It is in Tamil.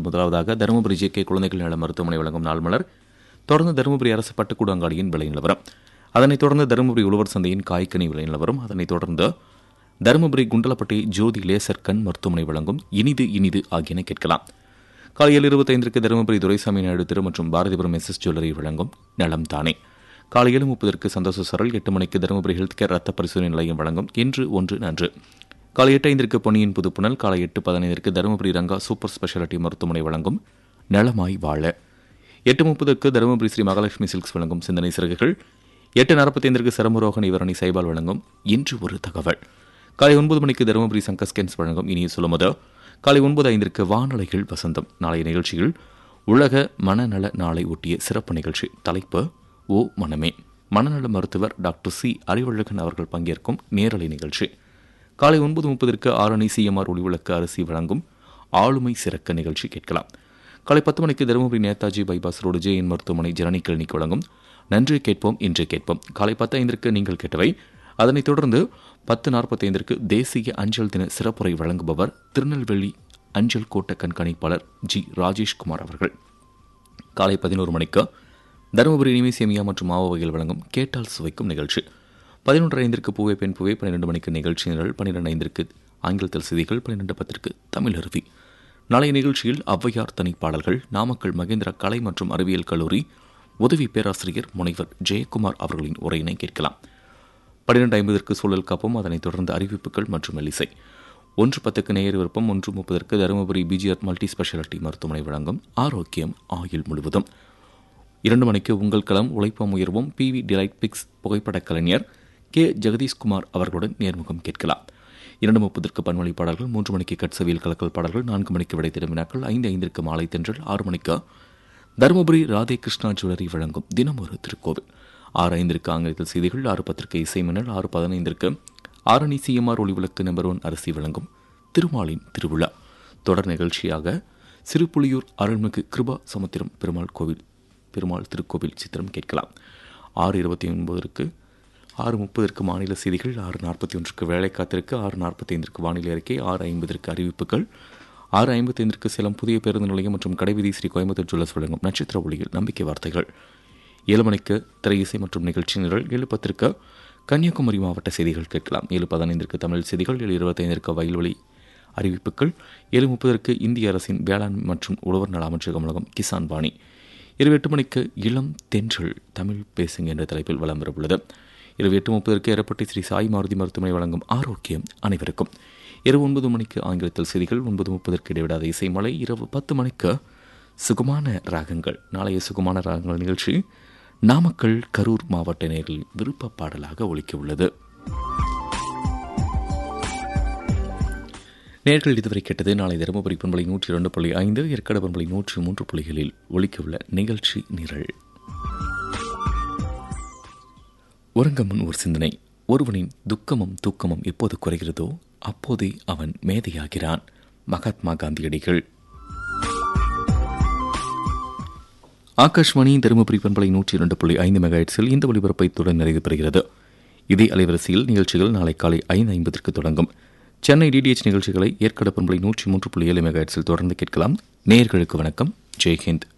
முதலாவதாக தருமபுரி ஜே கே குழந்தைகள் நல மருத்துவமனை வழங்கும் நாள் மலர் தொடர்ந்து தருமபுரி அரசு பட்டுக்கூடு அங்காடியின் விலை நிலவரம் அதனைத் தொடர்ந்து தருமபுரி உழவர் சந்தையின் காய்கனி விலை நிலவரம் அதனைத் தொடர்ந்து தருமபுரி குண்டலப்பட்டி ஜோதி லேசர் கண் மருத்துவமனை வழங்கும் இனிது இனிது ஆகியன கேட்கலாம் காலையில் இருபத்தைந்திற்கு தருமபுரி துரைசாமி நாயுடு திரு மற்றும் பாரதிபுரம் எஸ் எஸ் ஜுவல்லரி வழங்கும் நலம் தானே காலை ஏழு முப்பதற்கு சந்தோஷ சரல் எட்டு மணிக்கு தருமபுரி ஹெல்த் கேர் ரத்த பரிசோதனை நிலையம் வழங்கும் இன்று ஒன்று நன்று காலை எட்டு ஐந்திற்கு பொன்னியின் புதுப்புணல் காலை எட்டு பதினைந்திற்கு தருமபுரி ரங்கா சூப்பர் ஸ்பெஷாலிட்டி மருத்துவமனை வழங்கும் நலமாய் வாழ எட்டு முப்பதுக்கு தருமபுரி ஸ்ரீ மகாலட்சுமி சில்க்ஸ் வழங்கும் சிந்தனை சிறகுகள் எட்டு நாற்பத்தைந்திற்கு சரமுரோக நிவரணி சைபால் வழங்கும் இன்று ஒரு தகவல் காலை ஒன்பது மணிக்கு தருமபுரி சங்கஸ்கென்ஸ் வழங்கும் இனிய சொல்லுமதோ காலை ஒன்பது ஐந்திற்கு வானொலிகள் வசந்தம் நாளைய நிகழ்ச்சியில் உலக மனநல நாளை ஒட்டிய சிறப்பு நிகழ்ச்சி தலைப்பு ஓ மனமே மனநல மருத்துவர் டாக்டர் சி அறிவழகன் அவர்கள் பங்கேற்கும் நேரலை நிகழ்ச்சி காலை ஒன்பது முப்பதற்கு ஆரணி சிஎம்ஆர் ஒளிவிளக்கு அரிசி வழங்கும் ஆளுமை சிறக்க நிகழ்ச்சி கேட்கலாம் காலை பத்து மணிக்கு Dharmapuri Netaji bypass road J N மருத்துவமனை ஜனனி கிளினிக் வழங்கும் நன்றி கேட்போம் இன்று கேட்போம் காலை பத்து ஐந்திற்கு நீங்கள் கேட்டவை அதனைத் தொடர்ந்து பத்து நாற்பத்தைந்திற்கு தேசிய அஞ்சல் தின சிறப்புரை வழங்குபவர் திருநெல்வேலி அஞ்சல் கோட்ட கண்காணிப்பாளர் ஜி ராஜேஷ்குமார் அவர்கள் காலை பதினோரு மணிக்கு தருமபுரி இனிமை சேமியா மற்றும் மாவு வகைகள் வழங்கும் கேட்டால் சுவைக்கும் நிகழ்ச்சி பதினொன்று ஐந்திற்கு பூவே பெண் பூவே பன்னிரெண்டு மணிக்கு நிகழ்ச்சி நிரல் பன்னிரெண்டு ஐந்திற்கு ஆங்கிலத்தில் செய்திகள் பன்னிரெண்டு பத்திற்கு தமிழ் அருவி நாளைய நிகழ்ச்சியில் ஔவையார் தனிப்பாடல்கள் நாமக்கல் மகேந்திரா கலை மற்றும் அறிவியல் கல்லூரி உதவி பேராசிரியர் முனைவர் ஜெயக்குமார் அவர்களின் உரையினை கேட்கலாம் பன்னிரெண்டு ஐம்பதற்கு சூழல் காப்போம் அதனைத் தொடர்ந்து அறிவிப்புகள் மற்றும் மெல்லிசை ஒன்று பத்துக்கு நேயர் விருப்பம் ஒன்று முப்பதற்கு தருமபுரி பிஜிஆர் மல்டி ஸ்பெஷாலிட்டி மருத்துவமனை வழங்கும் ஆரோக்கியம் ஆயுள் முழுவதும் இரண்டு மணிக்கு உங்கள் களம் உழைப்போம் உயர்வோம் பி வி டிலைட் பிக்ஸ் புகைப்படக் கலைஞர் கே ஜெகதீஷ்குமார் அவர்களுடன் நேர்முகம் கேட்கலாம் இரண்டு முப்பதற்கு பன்மொழி பாடல்கள் மூன்று மணிக்கு கட்சவியல் கலக்கல் பாடல்கள் நான்கு மணிக்கு விடை திரும்பினாக்கள் ஐந்து ஐந்திற்கு மாலை தென்றல் ஆறு மணிக்கு தருமபுரி ராதே கிருஷ்ணா ஜுவல்லரி வழங்கும் தினம் ஒரு திருக்கோவில் ஆறு ஐந்திற்கு ஆங்கிலத்தில் செய்திகள் ஆறு பத்திற்கு இசை மின்னல் ஆறு பதினைந்திற்கு Arani C M R Olivilakku number one அரிசி வழங்கும் திருமாலின் திருவிழா தொடர் நிகழ்ச்சியாக சிறுபுலியூர் அருள்மிகு கிருபா சமுத்திரம் பெருமாள் கோவில் பெருமாள் திருக்கோவில் சித்திரம் கேட்கலாம் ஆறு இருபத்தி ஒன்பதற்கு ஆறு முப்பதற்கு மாநில செய்திகள் ஆறு நாற்பத்தி ஒன்றுக்கு வேலை காத்திருக்கு ஆறு நாற்பத்தைந்திற்கு வானிலை அறிக்கை ஆறு ஐம்பதற்கு அறிவிப்புகள் ஆறு ஐம்பத்தைந்திற்கு சேலம் புதிய பேருந்து நிலையம் மற்றும் கடைவீதி ஸ்ரீ கோயம்புத்தூர் ஜுவல்லர்ஸ் வழங்கும் நட்சத்திர ஒளியில் நம்பிக்கை வார்த்தைகள் ஏழு மணிக்கு திரை இசை மற்றும் நிகழ்ச்சி நிரல் ஏழு பத்திற்கு கன்னியாகுமரி மாவட்ட செய்திகள் கேட்கலாம் ஏழு பதினைந்திற்கு தமிழ் செய்திகள் ஏழு இருபத்தைந்திற்கு வயல்வெளி அறிவிப்புகள் ஏழு முப்பதற்கு இந்திய அரசின் வேளாண் மற்றும் உழவர் நல அமைச்சகம் வழங்கும் கிசான் வாணி இரவு எட்டு மணிக்கு இளம் தென்றல் தமிழ் பேசுங்க என்ற தலைப்பில் வலம் வரவுள்ளது இரவு எட்டு முப்பதற்கு ஏறப்பட்டி ஸ்ரீ சாய் மாருதி மருத்துவமனை வழங்கும் ஆரோக்கியம் அனைவருக்கும் இரவு ஒன்பது மணிக்கு ஆங்கிலத்தில் செய்திகள் ஒன்பது முப்பதற்கு இடைவிடாத இசைமலை இரவு பத்து மணிக்கு சுகமான ராகங்கள் நாளைய சுகமான ராகங்கள் நிகழ்ச்சி நாமக்கல் கரூர் மாவட்ட நேரில் விருப்ப பாடலாக ஒலிக்க உள்ளது நேர்கள் இதுவரை கேட்டது நாளை தருமபுரி பண்பலை நூற்றி இரண்டு புள்ளி ஐந்து ஏற்காடு பண்பலை நூற்றி மூன்று புள்ளிகளில் ஒலிக்க உள்ள நிகழ்ச்சி நிரல் உறங்க முன் ஒரு சிந்தனை ஒருவனின் துக்கமும் தூக்கமும் எப்போது குறைகிறதோ அப்போதே அவன் மேதையாகிறான் மகாத்மா காந்தியடிகள் ஆகாஷ்வாணி தருமபுரி பண்பலை நூற்றி இரண்டு புள்ளி ஐந்து மெகாஹெட்ஸில் இந்த ஒலிபரப்பை தொடர் நிறைவு பெறுகிறது இதே அலைவரிசையில் நிகழ்ச்சிகள் நாளை காலை ஐந்து ஐம்பதற்கு தொடங்கும் சென்னை டிடிஎச் நிகழ்ச்சிகளை ஏற்காடு பண்பலை நூற்றி மூன்று புள்ளி ஏழு மெகாஹெட்ஸில் தொடர்ந்து கேட்கலாம் நேயர்களுக்கு வணக்கம் ஜெய்ஹிந்த்